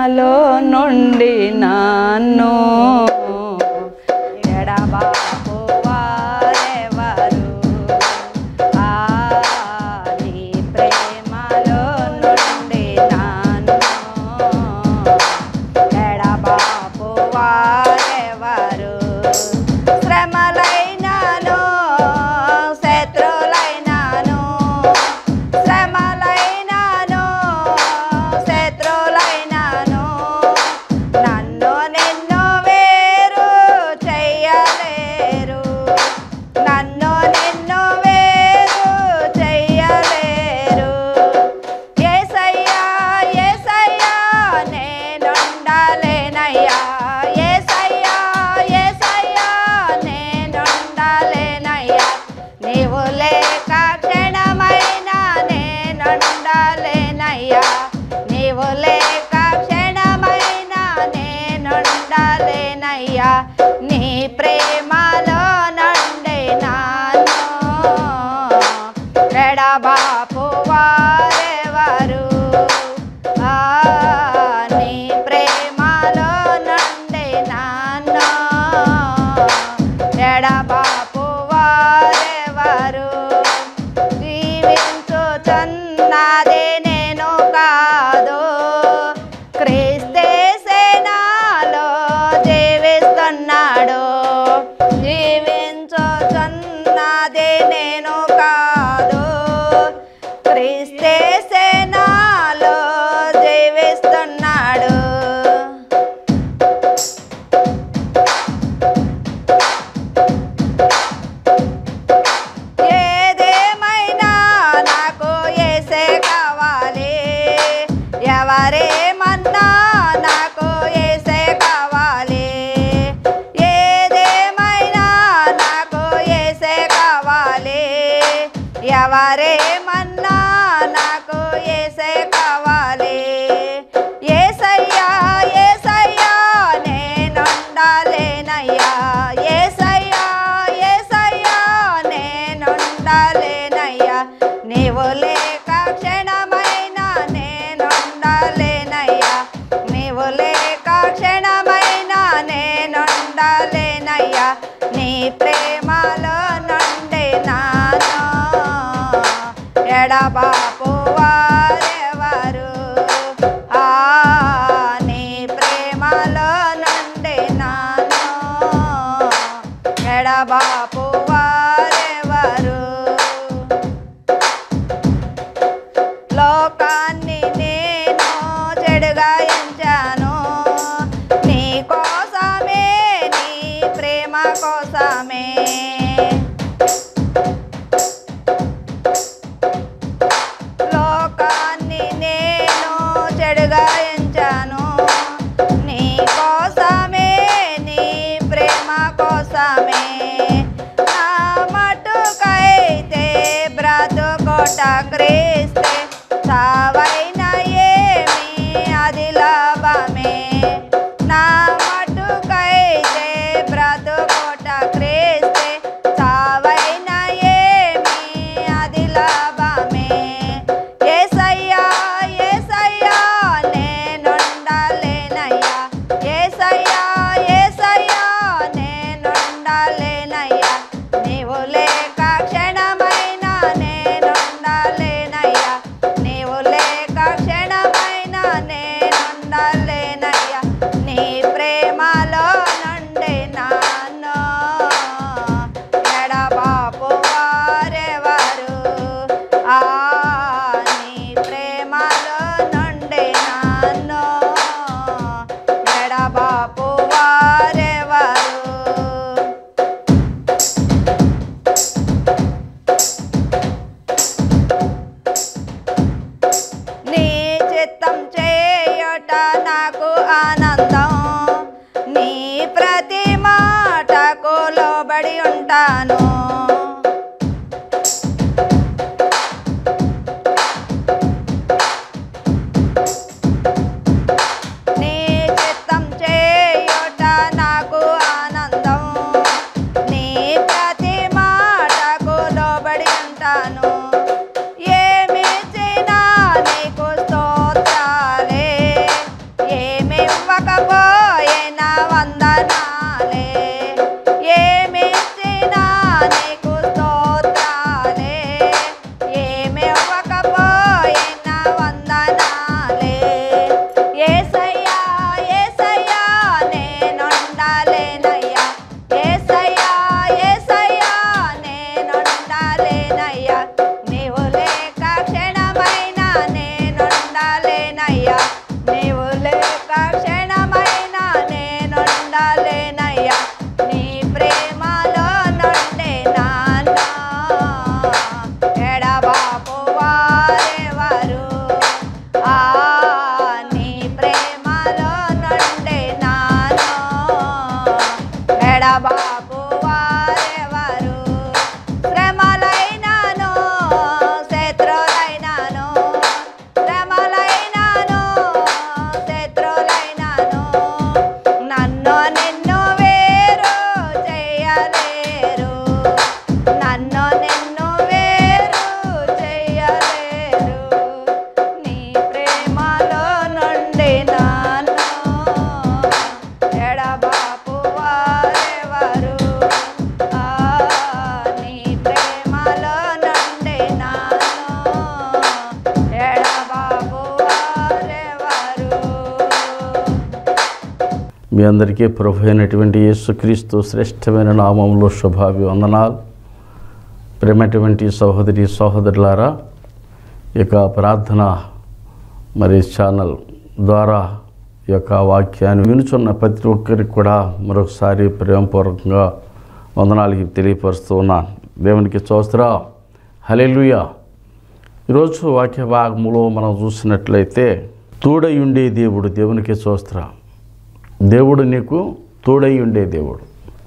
ప్రేమలో నుండి నన్ను ఎడబాపు వారెవరు ఆ నీ ప్రేమలో నుండి నన్ను ఎడబాపు వారెవరు శ్రమలైనను శత్రులైనను శ్రమలైనను శత్రులైనను నన్ను నిన్ను వేరు చెయ్యలేరు నన్ను నిన్ను వేరు చెయ్యలేరు ఏసయ్యా ఏసయ్యా నేనుండాలేనయ్యా ఏసయ్యా ఏసయ్యా నేనుండాలేనయ్యా నీవు లేక క్షణమైన నేనుండాలేనయ్యా నీవు లేక క్షణమైన నేనుండాలేనయ్యా నీ ప్రేమలో నుండి నాను ఎడబాపు వారెవరు ఆ, నీ ప్రేమలో నుండి నాను ఎడబాపు వారెవరు జీవించుచున్నది నేను కాదు క్రీస్తే సేనాలో జీవిస్తున్నాడు జీవించుచున్నది నేను కాదు క్రీస్తే సేనాలో జీవిస్తున్నాడు ఏదేమైనా నాకు ఏసే కావాలి ఎవరేమన్నా నాకు ఏసే కావాలి ఏదేమైనా నాకు ఏసే కావాలి ఎవరేమన్నా నాకు ఏసే కావాలి ఏసయ్యా ఏసయ్యా నేనుండాలేనయ్యా ఏసయ్యా ఏసయ్యా నేనుండాలేనయ్యా నీవు లేక క్షణమైన నేనుండాలేనయ్యా నీవు లేక క్షణమైన నేనుండాలేనయ్యా నీ ప్రేమలో నుండి నాను ఎడబాపు వారెవరు ఆ నీ ప్రేమలో నుండి నాను ఎడబాపు వారెవరు లోకాన్ని నేను చెడుగా ఎంచాను నీ కోసమే నీ ప్రేమ కోసమే లోకాన్ని నేను చెడుగా ఎంచాను నీ కోసమే నీ ప్రేమ కోసమే నా మటుకైతే బ్రతుకోట క్రీస్తే సావైన ఏమి అది లాభమే నా మటుకైతే బ్రతుకోట క్రీస్తే సావైన ఏమి అది లాభమే ఏసయ్యా ఏసయ్యా నేనుండాలేనయ్యా ఏసయ్యా ఏసయ్యా నేనుండాలేనయ్యా నీవు లేక క్షణమైన నేనుండాలేనయ్యా నీవు లేక క్షణమైన నేనుండాలేనయ్యా నీ ప్రేమలో నుండి నాను ఎడబాపు వారెవరు ఆ నీ ప్రేమలో నుండి నాను ఎడబాపు వారెవరు నీ చిత్తం చేయుట నాకు ఆనందం నీ ప్రతి మాటకు లోబడి ఉంటాను నీ చిత్తం చేయుట నాకు ఆనందం నీ ప్రతి మాటకు లోబడి ఉంటాను ఏమిచ్చినా నీకు స్తోత్రాలే ఏమి మీ అందరికీ ప్రభు అయినటువంటి యేసుక్రీస్తు శ్రేష్టమైన నామంలో శుభాభివందనాలు ప్రేమటువంటి సహోదరి సహోదరులారా ఈ యొక్క ప్రార్థన మరి ఛానల్ ద్వారా ఈ యొక్క వాక్యాన్ని వినుచున్న ప్రతి ఒక్కరికి కూడా మరొకసారి ప్రేమపూర్వకంగా వందనాలకి తెలియపరుస్తూ ఉన్నాను దేవునికి చూస్తరా హలెలుయా ఈరోజు వాక్య భాగములో మనం చూసినట్లయితే తోడై ఉండే దేవుడు దేవునికి చూస్తరా దేవుడు నీకు తోడై ఉండే దేవుడు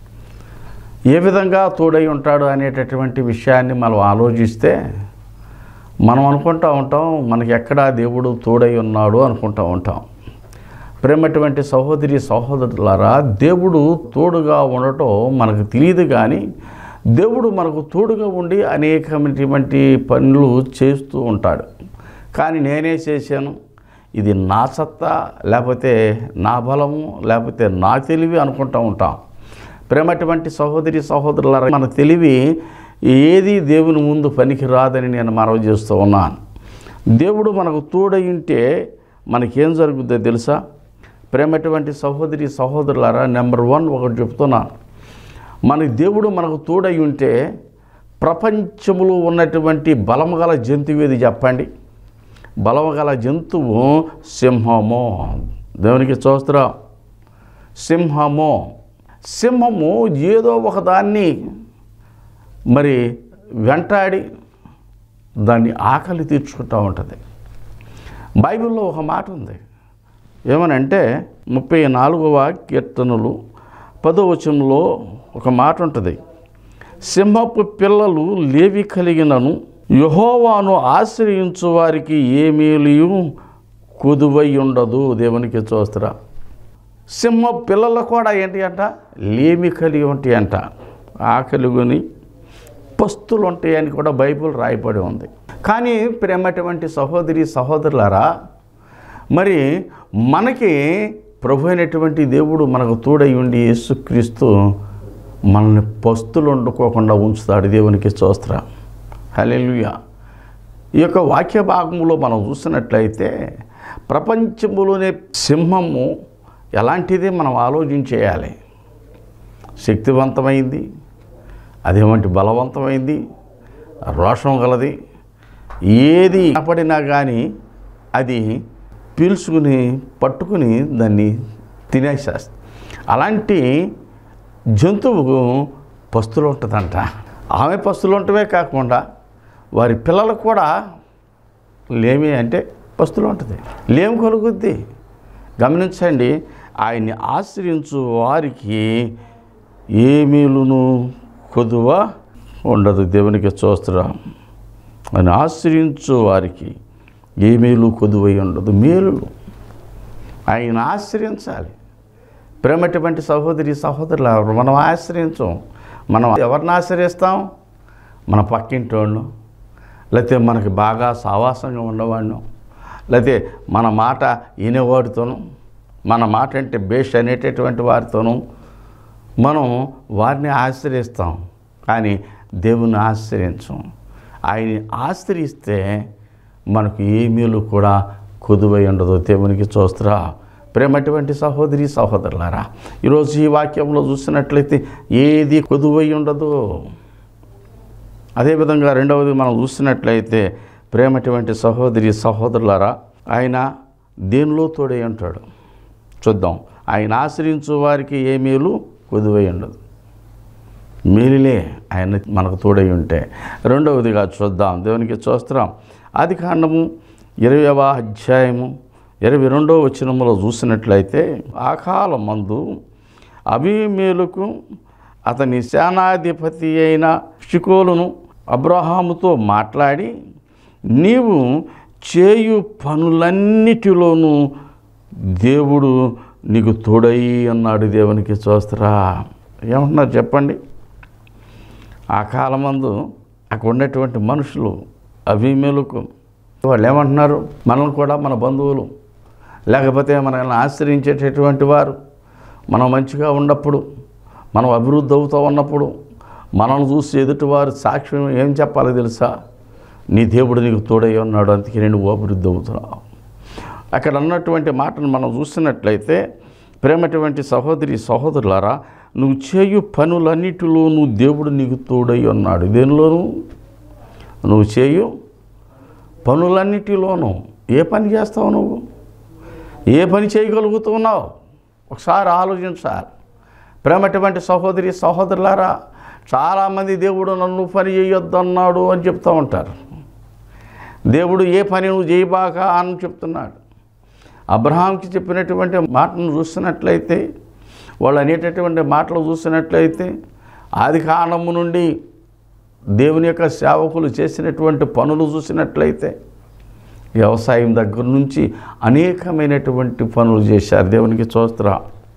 ఏ విధంగా తోడై ఉంటాడు అనేటటువంటి విషయాన్ని మనం ఆలోచిస్తే మనం అనుకుంటూ ఉంటాం మనకి ఎక్కడ దేవుడు తోడై ఉన్నాడు అనుకుంటూ ఉంటాం ప్రేమటువంటి సహోదరి సహోదరులారా దేవుడు తోడుగా ఉండటం మనకు తెలియదు కానీ దేవుడు మనకు తోడుగా ఉండి అనేకమైనటువంటి పనులు చేస్తూ ఉంటాడు కానీ నేనే చేశాను ఇది నా సత్తా లేకపోతే నా బలము లేకపోతే నా తెలివి అనుకుంటూ ఉంటాం ప్రేమటువంటి సహోదరి సహోదరులారా మన తెలివి ఏది దేవుని ముందు పనికి రాదని నేను మనవి చేస్తూ ఉన్నాను దేవుడు మనకు తోడై ఉంటే మనకేం జరుగుద్దో తెలుసా ప్రేమటువంటి సహోదరి సహోదరులారా నెంబర్ వన్ ఒకటి చెప్తున్నాను మన దేవుడు మనకు తోడై ఉంటే ప్రపంచంలో ఉన్నటువంటి బలము గల జంతువు ఏది చెప్పండి బలము గల జంతువు సింహము దేవునికి చూస్తురా సింహము సింహము ఏదో ఒకదాన్ని మరి వెంటాడి దాన్ని ఆకలి తీర్చుకుంటూ ఉంటుంది బైబిల్లో ఒక మాట ఉంది ఏమనంటే ముప్పై నాలుగవ కీర్తనలు పదో వచనంలో ఒక మాట ఉంటుంది సింహపు పిల్లలు లేవి కలిగినను యహోవాను ఆశ్రయించు వారికి ఏ మేలియు కొదువై ఉండదు దేవునికి చూస్తారా సింహ పిల్లలు కూడా ఏంటి అంట లేమి కలిగి ఉంటాయి అంట ఆకలిగొని పస్తులు ఉంటాయని కూడా బైబిల్ రాయబడి ఉంది కానీ ప్రేమటువంటి సహోదరి సహోదరులారా మరి మనకి ప్రభు అయినటువంటి దేవుడు మనకు తోడై ఉండి యేసుక్రీస్తు మనల్ని పస్తులు వండుకోకుండా ఉంచుతాడు దేవునికి చూస్తరా హలెలుయా ఈ యొక్క వాక్య భాగంలో మనం చూసినట్లయితే ప్రపంచంలోనే సింహము ఎలాంటిది మనం ఆలోచించేయాలి శక్తివంతమైంది అదేమంటి బలవంతమైంది రోషం గలది ఏది కనపడినా కానీ అది పీల్చుకుని పట్టుకుని దాన్ని తినేసేస్తుంది అలాంటి జంతువుకు పస్తులు ఉంటుందంట ఆమె పస్తులు ఉండటమే కాకుండా వారి పిల్లలు కూడా లేమి అంటే పస్తులు ఉంటుంది లేమి కలుగుద్ది గమనించండి ఆయన్ని ఆశ్రయించు వారికి ఏ మేలును కొదువ ఉండదు దేవునికి చూస్తురా ఆయన ఆశ్రయించు వారికి ఏ మేలు కొదువై ఉండదు మేలు ఆయన ఆశ్రయించాలి ప్రేమటువంటి సహోదరి సహోదరులు ఎవరు మనం ఆశ్రయించం మనం ఎవరిని ఆశ్రయిస్తాం మన పక్కింటి వాళ్ళు లేకపోతే మనకి బాగా సావాసంగా ఉండేవాడిను లేకపోతే మన మాట వినేవాడితోనూ మన మాట అంటే బేష్ అనేటటువంటి వారితోనూ మనం వారిని ఆశ్రయిస్తాం కానీ దేవుని ఆశ్రయించం ఆయన్ని ఆశ్రయిస్తే మనకు ఏ మేలు కూడా కొదువై ఉండదు దేవునికి చూస్తారా ప్రేమటువంటి సహోదరి సహోదరులారా ఈరోజు ఈ వాక్యంలో చూసినట్లయితే ఏది కొదువై ఉండదు అదేవిధంగా రెండవది మనం చూసినట్లయితే ప్రేమటువంటి సహోదరి సహోదరులారా ఆయన దేనిలో తోడై ఉంటాడు చూద్దాం ఆయన ఆశ్రయించు వారికి ఏ మేలు కొదువై ఉండదు మేలులే ఆయన మనకు తోడై ఉంటే రెండవదిగా చూద్దాం దేవునికి చూస్తున్నాం ఆది కాండము ఇరవైవ అధ్యాయము ఇరవై రెండవ వచనములో చూసినట్లయితే ఆ కాలం మందు అభిమేలుకు అతని సేనాధిపతి అయిన షికోలును అబ్రహాముతో మాట్లాడి నీవు చేయు పనులన్నిటిలోనూ దేవుడు నీకు తోడై అన్నాడు దేవునికి చూస్తారా ఏమంటున్నారు చెప్పండి ఆ కాలమందు అక్కడ ఉన్నటువంటి మనుషులు అభిమేలకు వాళ్ళు ఏమంటున్నారు మనం కూడా మన బంధువులు లేకపోతే మనల్ని ఆశ్రయించేటటువంటి వారు మనం మంచిగా ఉన్నప్పుడు మనం అభివృద్ధి అవుతూ ఉన్నప్పుడు మనల్ని చూసి ఎదుటివారు సాక్ష్యం ఏం చెప్పాలో తెలుసా నీ దేవుడు నీకు తోడై ఉన్నాడు అందుకే నేను అభివృద్ధి అవుతున్నావు అక్కడ అన్నటువంటి మాటను మనం చూసినట్లయితే ప్రేమటువంటి సహోదరి సహోదరులారా నువ్వు చేయు పనులన్నిటిలోనూ దేవుడు నీకు తోడై ఉన్నాడు దేనిలోనూ నువ్వు చేయు పనులన్నిటిలోనూ ఏ పని చేస్తావు నువ్వు ఏ పని చేయగలుగుతున్నావు ఒకసారి ఆలోచించాలి ప్రేమటువంటి సహోదరి సహోదరులారా చాలామంది దేవుడు నన్ను పని చేయొద్దన్నాడు అని చెప్తూ ఉంటారు దేవుడు ఏ పని నువ్వు చేయబాక అని చెప్తున్నాడు అబ్రహాంకి చెప్పినటువంటి మాటను చూసినట్లయితే వాళ్ళు అనేటటువంటి మాటలు చూసినట్లయితే ఆది కాండము నుండి దేవుని యొక్క సేవకులు చేసినటువంటి పనులు చూసినట్లయితే వ్యవసాయం దగ్గర నుంచి అనేకమైనటువంటి పనులు చేశారు దేవునికి చూస్తురా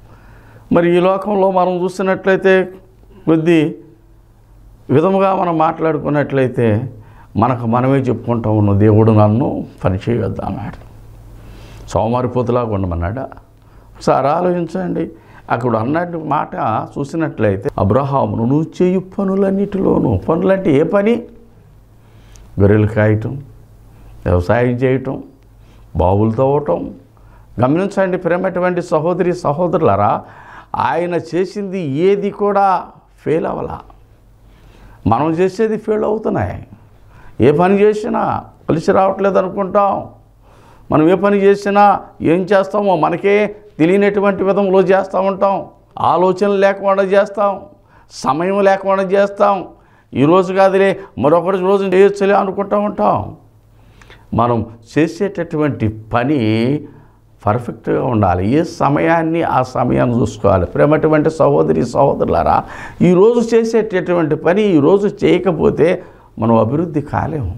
మరి ఈ లోకంలో మనం చూసినట్లయితే కొద్ది విధముగా మనం మాట్లాడుకున్నట్లయితే మనకు మనమే చెప్పుకుంటా ఉన్నాం దేవుడు నన్ను పని చేయొద్దు అన్నాడు సోమారిపోతులాగా ఉండమన్నాడా ఒకసారి ఆలోచించండి అక్కడ అన్నట్టు మాట చూసినట్లయితే అబ్రహామును నువ్వు చేయు పనులన్నిటిలోనూ పనులంటే ఏ పని గొర్రెలు కాయటం వ్యవసాయం చేయటం బావులు తవ్వటం గమనించండి ప్రేమటువంటి సహోదరి సహోదరులరా ఆయన చేసింది ఏది కూడా ఫెయిల్ అవ్వలా మనం చేసేది ఫెయిల్ అవుతున్నాయి ఏ పని చేసినా కలిసి రావట్లేదు అనుకుంటాం మనం ఏ పని చేసినా ఏం చేస్తామో మనకే తెలియనటువంటి విధంలో చేస్తూ ఉంటాం ఆలోచన లేకుండా చేస్తాం సమయం లేకుండా చేస్తాం ఈ రోజు కాదులే మరొకటి రోజు చేయొచ్చులే అనుకుంటూ ఉంటాం మనం చేసేటటువంటి పని పర్ఫెక్ట్గా ఉండాలి ఏ సమయాన్ని ఆ సమయాన్ని చూసుకోవాలి ప్రేమటువంటి సహోదరి సహోదరులారా ఈరోజు చేసేటటువంటి పని ఈరోజు చేయకపోతే మనం అభివృద్ధి కాలేము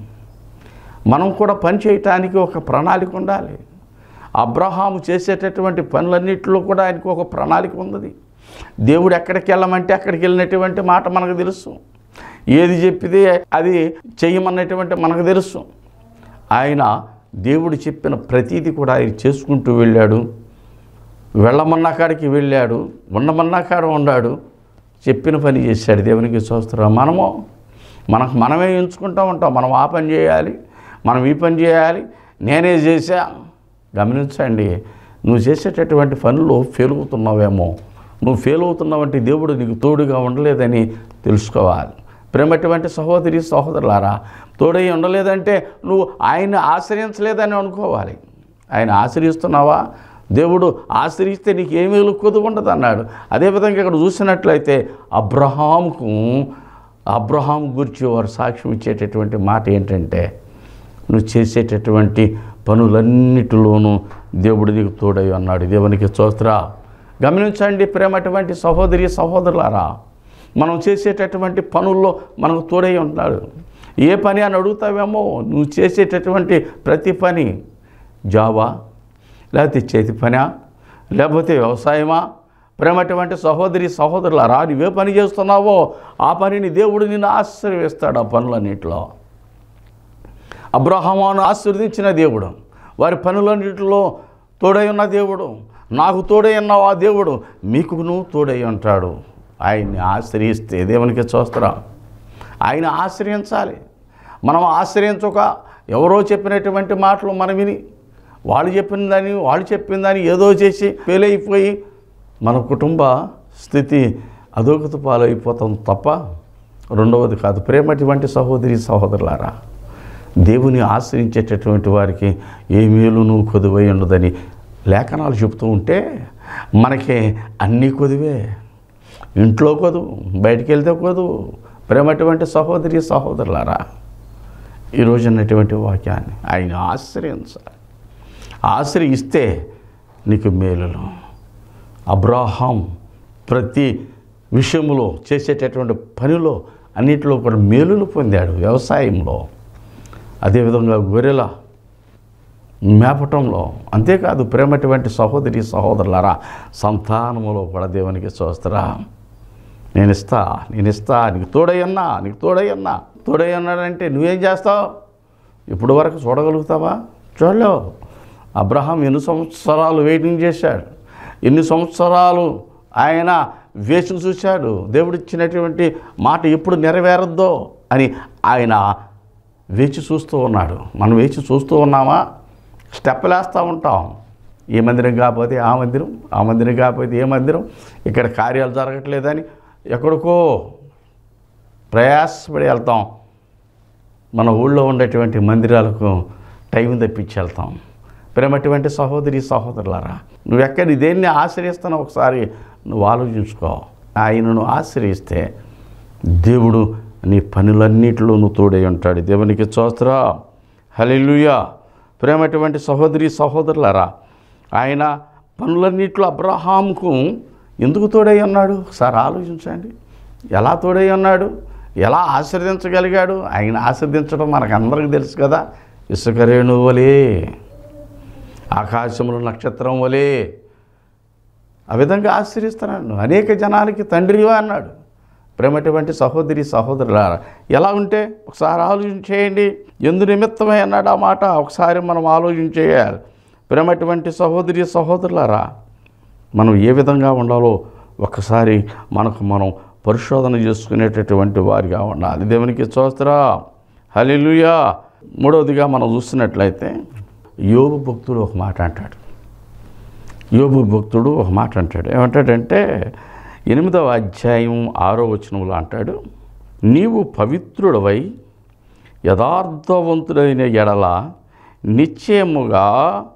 మనం కూడా పని చేయటానికి ఒక ప్రణాళిక ఉండాలి అబ్రహాము చేసేటటువంటి పనులన్నింటిలో కూడా ఆయనకు ఒక ప్రణాళిక ఉన్నది దేవుడు ఎక్కడికి వెళ్ళమంటే అక్కడికి వెళ్ళినటువంటి మాట మనకు తెలుసు ఏది చెప్పితే అది చెయ్యమన్నటువంటి మనకు తెలుసు ఆయన దేవుడు చెప్పిన ప్రతీది కూడా ఆయన చేసుకుంటూ వెళ్ళాడు వెళ్ళమన్నా కాడికి వెళ్ళాడు ఉండమన్నా కాడ ఉన్నాడు చెప్పిన పని చేశాడు దేవునికి చూస్తున్నాం మనము మనకు మనమే ఎంచుకుంటూ ఉంటాం మనం ఆ పని చేయాలి మనం ఈ పని చేయాలి నేనే చేశా గమనించండి నువ్వు చేసేటటువంటి పనులు ఫెయిల్ అవుతున్నావేమో నువ్వు ఫెయిల్ అవుతున్నావంటే దేవుడు నీకు తోడుగా ఉండలేదని తెలుసుకోవాలి ప్రేమటువంటి సహోదరి సహోదరులారా తోడై ఉండలేదంటే నువ్వు ఆయన్ని ఆశ్రయించలేదని అనుకోవాలి ఆయన ఆశ్రయిస్తున్నావా దేవుడు ఆశ్రయిస్తే నీకు ఏమీ కొద్దు ఉండదు అన్నాడు అదేవిధంగా ఇక్కడ చూసినట్లయితే అబ్రహాంకు అబ్రహాం గురించి వారు సాక్ష్యం ఇచ్చేటటువంటి మాట ఏంటంటే నువ్వు చేసేటటువంటి పనులన్నిటిలోనూ దేవుడు నీకు తోడై అన్నాడు దేవునికి చూస్తరా గమనించండి ప్రేమటువంటి సహోదరి సహోదరులారా మనం చేసేటటువంటి పనుల్లో మనకు తోడై ఉంటాడు ఏ పని అని అడుగుతావేమో నువ్వు చేసేటటువంటి ప్రతి పని జాబా లేకపోతే చేతి పనా లేకపోతే వ్యవసాయమా ప్రేమటువంటి సహోదరి సహోదరులారా నువ్వే పని చేస్తున్నావో ఆ పనిని దేవుడు నిన్ను ఆశీర్వేస్తాడు ఆ పనులన్నింటిలో అబ్రహామాను ఆశీర్వదించిన దేవుడు వారి పనులన్నింటిలో తోడై ఉన్న దేవుడు నాకు తోడై ఉన్న ఆ దేవుడు మీకును తోడై ఉంటాడు ఆయన్ని ఆశ్రయిస్తే దేవునికి చూస్తారా ఆయన ఆశ్రయించాలి మనం ఆశ్రయించక ఎవరో చెప్పినటువంటి మాటలు మనం విని వాళ్ళు చెప్పిందని వాళ్ళు చెప్పిందని ఏదో చేసి ఫెయిల్ అయిపోయి మన కుటుంబ స్థితి అధోగతి పాలైపోతాం తప్ప రెండవది కాదు ప్రేమటువంటి సహోదరి సహోదరులారా దేవుని ఆశ్రయించేటటువంటి వారికి ఏ మేలును కొదువై ఉండదని లేఖనాలు చెప్తూ ఉంటే మనకి అన్నీ కొదువే ఇంట్లో కొదువు బయటికి వెళ్తే కొదువు ప్రేమటువంటి సహోదరి సహోదరులారా ఈరోజు అన్నటువంటి వాక్యాన్ని ఆయన ఆశ్రయించాలి ఆశ్రయిస్తే నీకు మేలులు అబ్రాహాం ప్రతి విషయంలో చేసేటటువంటి పనిలో అన్నింటిలో కూడా మేలులు పొందాడు వ్యవసాయంలో అదేవిధంగా గొర్రెల మేపటంలో అంతేకాదు ప్రేమటువంటి సహోదరి సహోదరులారా సంతానములో కూడా దేవునికి చూస్తారా నేను ఇస్తా నేను ఇస్తా నీకు తోడయ్యన్నా నీకు తోడయ్యన్నా తోడయ్యన్నాడంటే నువ్వేం చేస్తావు ఇప్పుడు వరకు చూడగలుగుతావా చూడలేవు అబ్రహాం ఎన్ని సంవత్సరాలు వెయిటింగ్ చేశాడు ఎన్ని సంవత్సరాలు ఆయన వేచి చూశాడు దేవుడు ఇచ్చినటువంటి మాట ఎప్పుడు నెరవేరద్దో అని ఆయన వేచి చూస్తూ ఉన్నాడు మనం వేచి చూస్తూ ఉన్నామా స్టెప్పులు వేస్తూ ఉంటాం ఈ మందిరం కాకపోతే ఆ మందిరం ఆ మందిరం కాకపోతే ఏ మందిరం ఇక్కడ కార్యాలు జరగట్లేదని ఎక్కడికో ప్రయాసపడి వెళ్తాం మన ఊళ్ళో ఉండేటువంటి మందిరాలకు టైం తప్పించి వెళ్తాం ప్రేమటువంటి సహోదరి సహోదరులారా నువ్వు ఎక్కడ దేన్ని ఆశ్రయిస్తానో ఒకసారి నువ్వు ఆలోచించుకో ఆయనను ఆశ్రయిస్తే దేవుడు నీ పనులన్నిటిలోనూ తోడై ఉంటాడు దేవునికి చోత్రా హల్లెలూయా ప్రేమటువంటి సహోదరి సహోదరులారా ఆయన పనులన్నిట్లో అబ్రహాంకు ఎందుకు తోడై ఉన్నాడు ఒకసారి ఆలోచించండి ఎలా తోడై ఉన్నాడు ఎలా ఆశ్రదించగలిగాడు ఆయన ఆశ్రదించడం మనకు అందరికీ తెలుసు కదా ఇసుక రేణువు వలే ఆకాశంలో నక్షత్రం వలే ఆ విధంగా ఆశ్రయిస్తున్నాడు అనేక జనానికి తండ్రివా అన్నాడు ప్రేమటువంటి సహోదరి సహోదరులారా ఎలా ఉంటే ఒకసారి ఆలోచన చేయండి ఎందు నిమిత్తమై అన్నాడు ఆ మాట ఒకసారి మనం ఆలోచన చేయాలి ప్రేమటువంటి సహోదరి సహోదరులారా మనం ఏ విధంగా ఉండాలో ఒకసారి మనకు మనం పరిశోధన చేసుకునేటటువంటి వారిగా ఉండాలి దేవునికి చూస్తారా హలిలుయా మూడవదిగా మనం చూసినట్లయితే యోగు భక్తుడు ఒక మాట అంటాడు యోబు భక్తుడు ఒక మాట అంటాడు ఏమంటాడంటే ఎనిమిదవ అధ్యాయం ఆరో వచనంలో అంటాడు నీవు పవిత్రుడవై యథార్థవంతుడైన ఎడల నిశ్చయముగా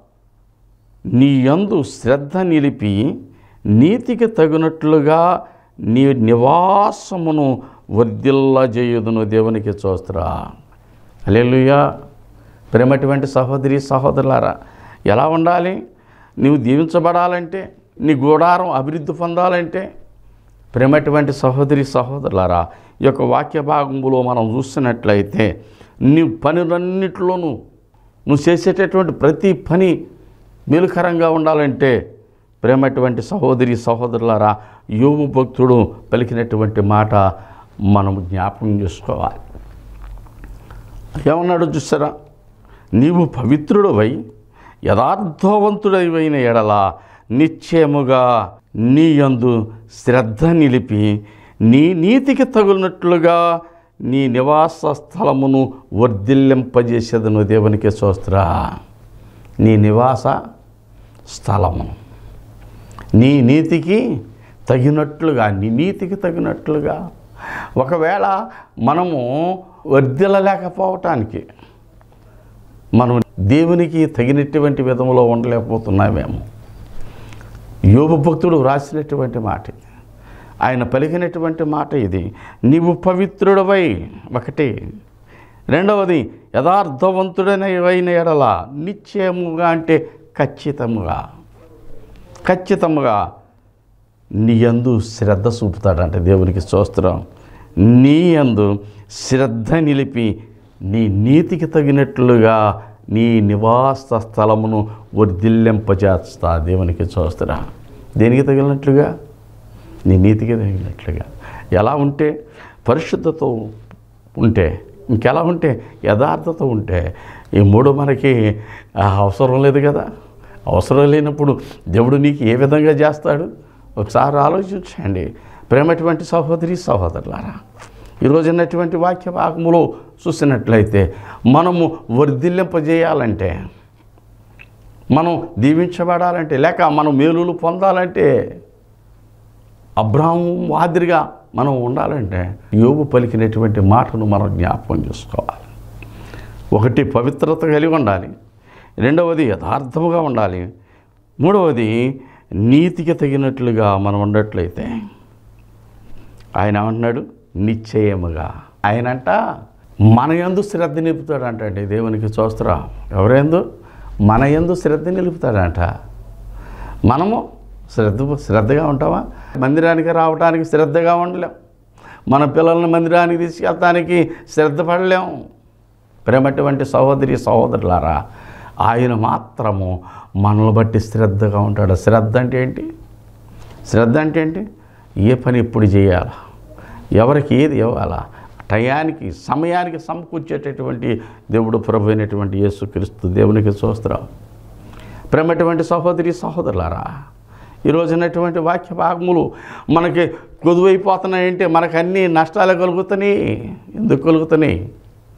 నీ యందు శ్రద్ధ నిలిపి నీతికి తగినట్లుగా నీ నివాసమును వర్ధిల్లజేయుదును దేవునికి చూస్తురా అలెలుయా ప్రేమటువంటి సహోదరి సహోదరులారా ఎలా ఉండాలి నీవు దీవించబడాలంటే నీ గూడారం అభివృద్ధి పొందాలంటే ప్రేమటువంటి సహోదరి సహోదరులారా ఈ యొక్క వాక్య భాగంలో మనం చూసినట్లయితే నీ పనులన్నిటిలోనూ నువ్వు చేసేటటువంటి ప్రతి పని మేలుకరంగా ఉండాలంటే ప్రేమటువంటి సహోదరి సహోదరులారా యోగు భక్తుడు పలికినటువంటి మాట మనం జ్ఞాపకం చేసుకోవాలి ఏమన్నాడు చూసారా నీవు పవిత్రుడవై యథార్థవంతుడైన ఎడల నిశ్చయముగా నీ యందు శ్రద్ధ నిలిపి నీ నీతికి తగులినట్లుగా నీ నివాస స్థలమును వర్ధిల్లింపజేసేదను దేవునికి చూస్తురా నీ నివాస స్థలము నీ నీతికి తగినట్లుగా నీ నీతికి తగినట్లుగా ఒకవేళ మనము వర్ధిల్లలేకపోవటానికి మనం దేవునికి తగినటువంటి విధంలో ఉండలేకపోతున్నామేమో యోగ భక్తుడు వ్రాసినటువంటి మాట ఇది ఆయన పలికినటువంటి మాట ఇది నీవు పవిత్రుడవై ఒకటి రెండవది యథార్థవంతుడైన ఎడల నిశ్చయముగా అంటే ఖచ్చితముగా ఖచ్చితముగా నీ యందు శ్రద్ధ చూపుతాడంటే దేవునికి చూస్తున్నాం నీ యందు శ్రద్ధ నిలిపి నీ నీతికి తగినట్లుగా నీ నివాస స్థలమును వర్ధిల్లింపజేస్తా దేవునికి చూస్తురా దేనికి తగినట్లుగా నీ నీతికి తగినట్లుగా ఎలా ఉంటే పరిశుద్ధత ఉంటే ఇంకెలా ఉంటే యథార్థత ఉంటే ఈ మూడు మనకి ఆ, అవసరం లేదు కదా అవసరం లేనప్పుడు దేవుడు నీకు ఏ విధంగా చేస్తాడు ఒకసారి ఆలోచించండి ప్రేమటువంటి సహోదరి సహోదరులారా ఈరోజు ఉన్నటువంటి వాక్య భాగములో చూసినట్లయితే మనము వర్ధిల్లింపజేయాలంటే మనం దీవించబడాలంటే లేక మనం మేలులు పొందాలంటే అబ్రాహం మాదిరిగా మనం ఉండాలంటే యోగు పలికినటువంటి మాటను మనం జ్ఞాపకం చేసుకోవాలి ఒకటి పవిత్రత కలిగి ఉండాలి రెండవది యథార్థముగా ఉండాలి మూడవది నీతికి తగినట్లుగా మనం ఉండట్లయితే ఆయన ఏమంటున్నాడు నిశ్చయముగా ఆయనంట మన యందు శ్రద్ధ నిలుపుతాడంట అండి దేవునికి చూస్తురా ఎవరెందు మన యందు శ్రద్ధ నిలుపుతాడంట మనము శ్రద్ధ శ్రద్ధగా ఉంటామా మందిరానికి రావడానికి శ్రద్ధగా ఉండలేం మన పిల్లల్ని మందిరానికి తీసుకెళ్ళటానికి శ్రద్ధ పడలేం ప్రేమటువంటి సహోదరి సహోదరులారా ఆయన మాత్రము మనల్ని బట్టి శ్రద్ధగా ఉంటాడు శ్రద్ధ అంటే ఏంటి శ్రద్ధ అంటే ఏంటి ఏ పని ఎప్పుడు చేయాలా ఎవరికి ఏది ఇవ్వాలా టయానికి సమయానికి సమకూర్చేటటువంటి దేవుడు ప్రభు అయినటువంటి యేసుక్రీస్తు దేవునికి చూస్తున్నాం ప్రేమటువంటి సహోదరి సహోదరులారా ఈరోజు ఉన్నటువంటి వాక్య భాగములు మనకి కొదువైపోతున్నాయంటే మనకు అన్ని నష్టాలు కలుగుతున్నాయి ఎందుకు కలుగుతున్నాయి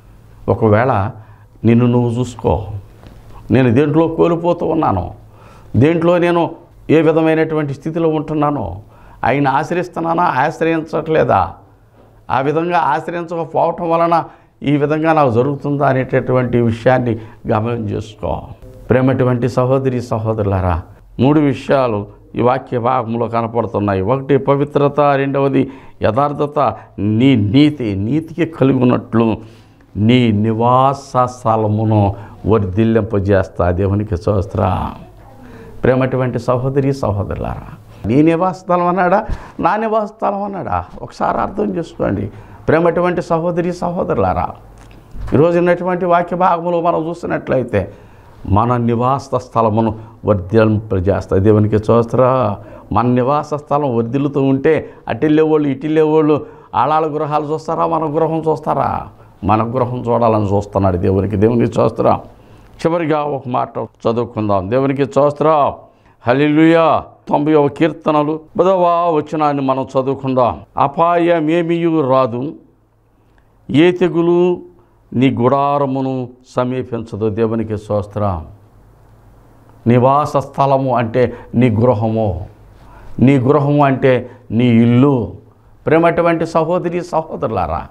ఒకవేళ నిన్ను నువ్వు చూసుకో నేను దేంట్లో కోల్పోతూ ఉన్నాను దేంట్లో నేను ఏ విధమైనటువంటి స్థితిలో ఉంటున్నానో ఆయన ఆశ్రయిస్తున్నానా ఆశ్రయించట్లేదా ఆ విధంగా ఆశ్రయించకపోవటం వలన ఈ విధంగా నాకు జరుగుతుందా అనేటటువంటి విషయాన్ని గమనం చేసుకో ప్రేమటువంటి సహోదరి సహోదరులారా మూడు విషయాలు ఈ వాక్య భాగంలో కనపడుతున్నాయి ఒకటి పవిత్రత రెండవది యథార్థత నీ నీతి నీతికి కలిగి ఉన్నట్లు నీ నివాస స్థలమును వర్ధిల్లింపజేస్తా దేవునికి చూస్త్రా ప్రేమటువంటి సహోదరి సహోదరులారా నీ నివాస స్థలం అన్నాడా నా నివాస స్థలం అన్నాడా ఒకసారి అర్థం చేసుకోండి ప్రేమటువంటి సహోదరి సహోదరులారా ఈరోజు ఉన్నటువంటి వాక్య భాగంలో మనం చూసినట్లయితే మన నివాస స్థలమును వర్ధింపజేస్తా దేవునికి చూస్తారా మన నివాస స్థలం వర్ధిల్లుతూ ఉంటే అటిల్లే ఇటిల్లే ఆళాల గృహాలు చూస్తారా మన గృహం చూస్తారా మన గృహం చూడాలని చూస్తున్నాడు దేవునికి దేవునికి చూస్తారా చివరిగా ఒక మాట చదువుకుందాం దేవునికి చూస్తారా హలిలుయా తొంభై కీర్తనలు పదవ వచనాన్ని మనం చదువుకుందాం అపాయమేమియు రాదు ఏ తెగులు నీ గుడారమును సమీపించదు దేవునికి స్తోత్రం నివాస స్థలము అంటే నీ గృహము నీ గృహము అంటే నీ ఇల్లు ప్రేమటువంటి సహోదరి సహోదరులారా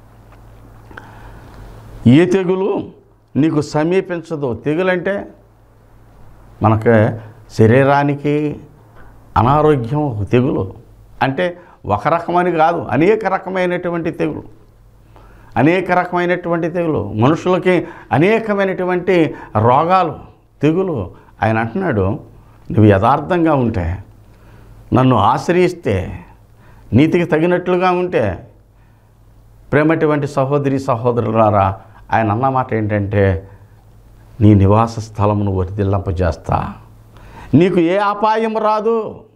ఏ తెగులు నీకు సమీపించదు తెగులంటే మనకు శరీరానికి అనారోగ్యం ఒక తెగులు అంటే ఒక రకమని కాదు అనేక రకమైనటువంటి తెగులు అనేక రకమైనటువంటి తెగులు మనుషులకి అనేకమైనటువంటి రోగాలు తెగులు ఆయన అంటున్నాడు నువ్వు యథార్థంగా ఉంటే నన్ను ఆశ్రయిస్తే నీతికి తగినట్లుగా ఉంటే ప్రేమటువంటి సహోదరి సహోదరులారా ఆయన అన్న మాట ఏంటంటే నీ నివాస స్థలమును వర్ధిల్లంపజేస్తా నీకు ఏ అపాయం రాదు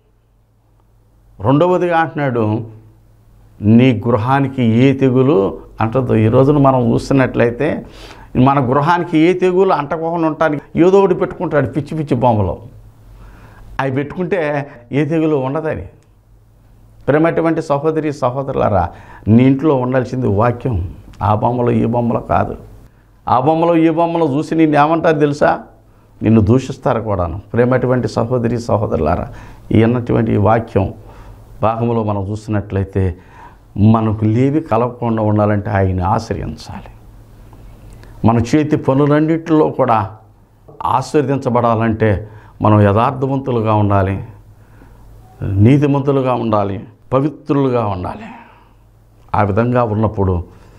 రెండవదిగా అంటున్నాడు నీ గృహానికి ఏ తెగులు అంటదో ఈ రోజున మనం చూస్తున్నట్లయితే మన గృహానికి ఏ తెగులు అంటకోకుండా ఉండటానికి ఏదో ఒకటి పెట్టుకుంటాడు పిచ్చి పిచ్చి బొమ్మలు అవి పెట్టుకుంటే ఏ తెగులు ఉండదని ప్రేమటువంటి సహోదరి సహోదరులారా నీ ఇంట్లో ఉండాల్సింది వాక్యం ఆ బొమ్మలు ఈ బొమ్మలు కాదు ఆ బొమ్మలు ఈ బొమ్మలు చూసి నిన్ను ఏమంటారు తెలుసా నిన్ను దూషిస్తారు కూడాను ప్రేమటువంటి సహోదరి సహోదరులారా ఈ అన్నటువంటి ఈ వాక్యం భాగంలో మనం చూసినట్లయితే మనకు లేవి కలగకుండా ఉండాలంటే ఆయన్ని ఆశ్రయించాలి మన చేతి పనులన్నింటిలో కూడా ఆశీర్వదించబడాలంటే మనం యథార్థవంతులుగా ఉండాలి నీతిమంతులుగా ఉండాలి పవిత్రులుగా ఉండాలి ఆ విధంగా ఉన్నప్పుడు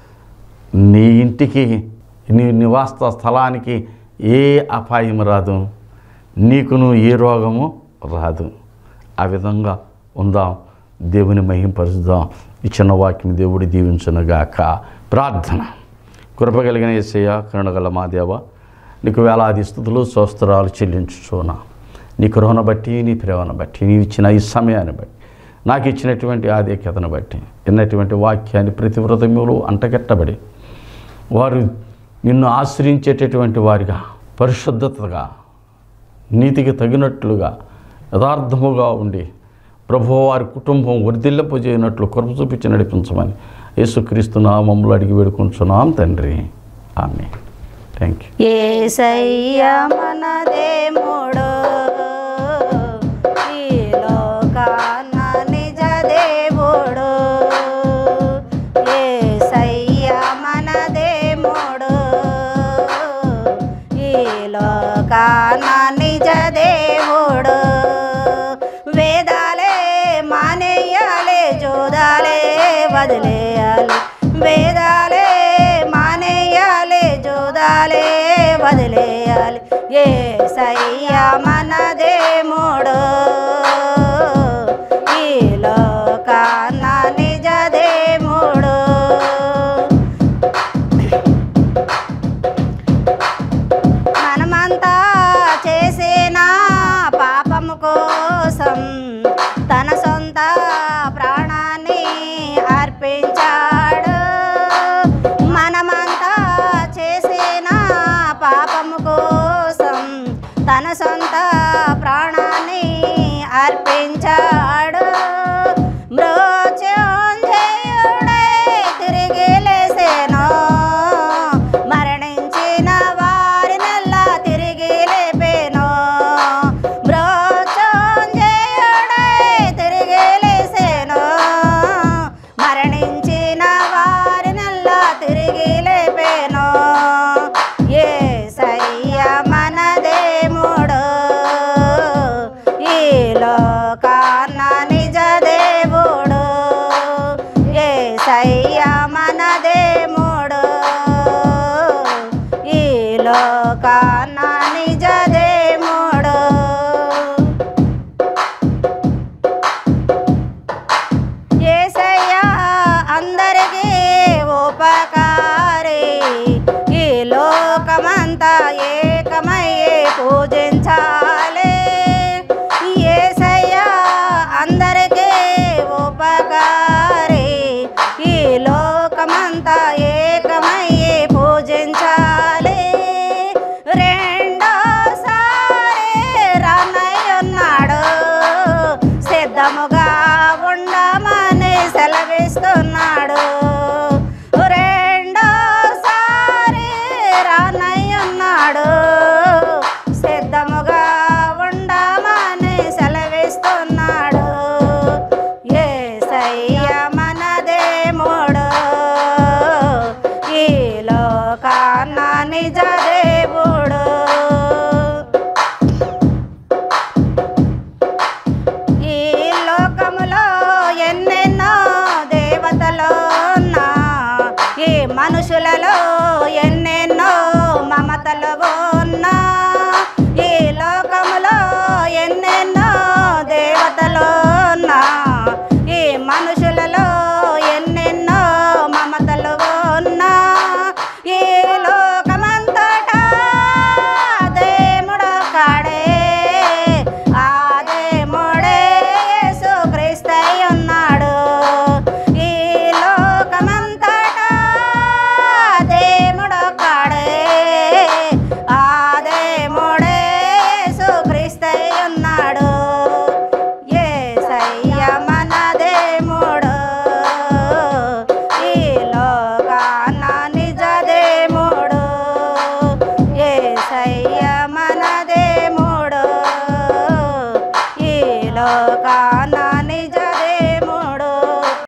నీ ఇంటికి నీ నివాస స్థలానికి ఏ అపాయం రాదు నీకును ఏ రోగము రాదు ఆ విధంగా ఉందాం దేవుని మహింపరుచుదాం ఈ చిన్న వాక్యం దేవుడి దీవించునుగాక ప్రార్థన కృపగలిగిన ఏసయ్య కరుణగల మా దేవ నీకు వేలాది స్థుతులు స్వస్త్రాలు చెల్లించుచున్నా నీ కృహను బట్టి నీ ప్రేమను బట్టి నీవు ఇచ్చిన ఈ సమయాన్ని బట్టి నాకు ఇచ్చినటువంటి ఆధిక్యతను బట్టి విన్నటువంటి వాక్యాన్ని ప్రతి హృదయములు అంటగట్టబడి వారు నిన్ను ఆశ్రయించేటటువంటి వారిగా పరిశుద్ధతగా నీతికి తగినట్లుగా యథార్థముగా ఉండి ప్రభు వారి కుటుంబం వర్ధిల్లింపజేయనట్లు కృప చూపించి నడిపించమని యేసుక్రీస్తు నామములు అడిగి వేడుకుంటున్నాం తండ్రి ఆమె థ్యాంక్ యూ ఏసయ్య మన దేముడు ఈ లోకాన నిజ దేవుడు ఏసయ్య మన దేముడు ఈ లోకాన నిజ దేవుడు వేదాలే మానేయాలి జోదాలే వదిలేయాలి వేదాలే మానేయాలి జోదాలే వదిలేయాలి ఏ సయ్య మన దేముడు ఈ లోకాన నిజ దేముడు మనమంతా చేసిన పాపము కోసం తన సొంత ప్రాణాన్ని అర్పించాడు మనమంతా చేసిన పాపము కోసం తన సొంత ప్రాణాన్ని అర్పించాడు మృత్యుంజయుడై తిరిగి లేసెను మరణించిన వారినల్లా తిరిగి లేపెను మృ లోకాన నిజ దేవుడు ఏసయ్య మన దేముడు ఈ లోకాన నిజ దేముడు ఏసయ్య అందరికీ ఉపకారి ఈ లోకమంతా ఏకమయ్యే పూజించాలి ఏసయ్య అందరికీ ఉపకారి ఈ లోకమంతా ఏకమయ్యే పూజించాలి రెండోసారి రానయ్యున్నాడు సిద్ధముగా ఉండమని సెలవిస్తున్నాడు రెండోసారి రానయ్యున్నాడు సిద్ధముగా ఉండమని సెలవిస్తున్నాడు ఏసయ్య మన దేముడు ఈ లోకాన నిజ దేవుడు ఈ లోకములో ఎన్నెన్నో దేవతలు ఉన్నా ఈ మనుషులలో ఎన్నెన్నో మమతలు ఉన్నా ఈ లోకములో ఎన్నెన్నో దేవతలు ఉన్నా ఈ మనుషులలో ఎన్నెన్నో మమతలు ఉన్నా ఈ లోకమంతటా దేవుడు కాడే ఆ దేవుడే యేసుక్రీస్తై ఉన్నాడు ఈ లోకమంతటా దేవుడు కాడే ఆ దేవుడే యేసుక్రీస్తై ఉన్నాడు యేసయ్య మన దేవుడు ఈ లోకాన నిజ దేవుడు యేసయ్య మన దేవుడు ఈ లోకాన